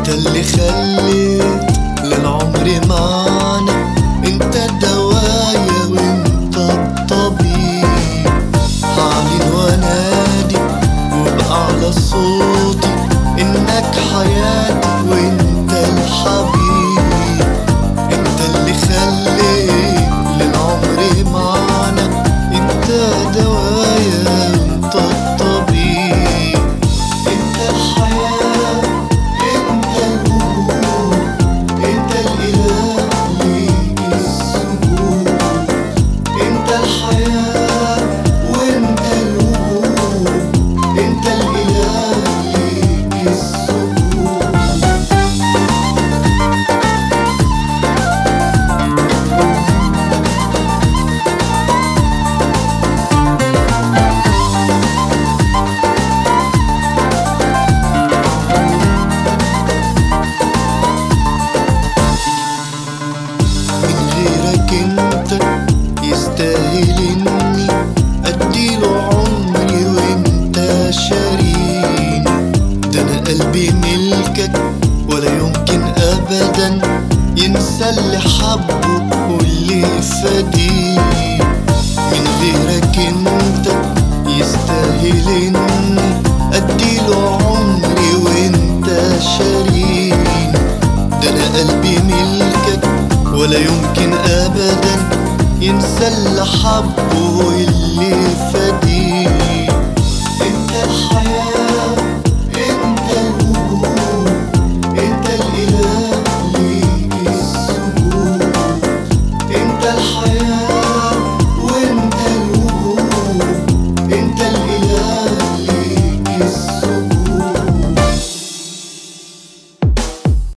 انت اللي خليت للعمر معنا انت الدوايا وانت الطبيب هعلن وانادي وبأعلى صوتي انك حياتي وانت الحبيب انت اللي خليت للعمر معنا انت دوايا وانت الطبيب انت الحياة انت الوجود انت الاله ليك السجود انت الحياة وانت الوجود انت الاله ليك السجود من غيرك انت يستاهل اني اديله عمري وانت شاريني ده انا قلبي ملكك ولا يمكن ابدا ينسى اللي حبه واللي فديه من غيرك انت يستاهل اني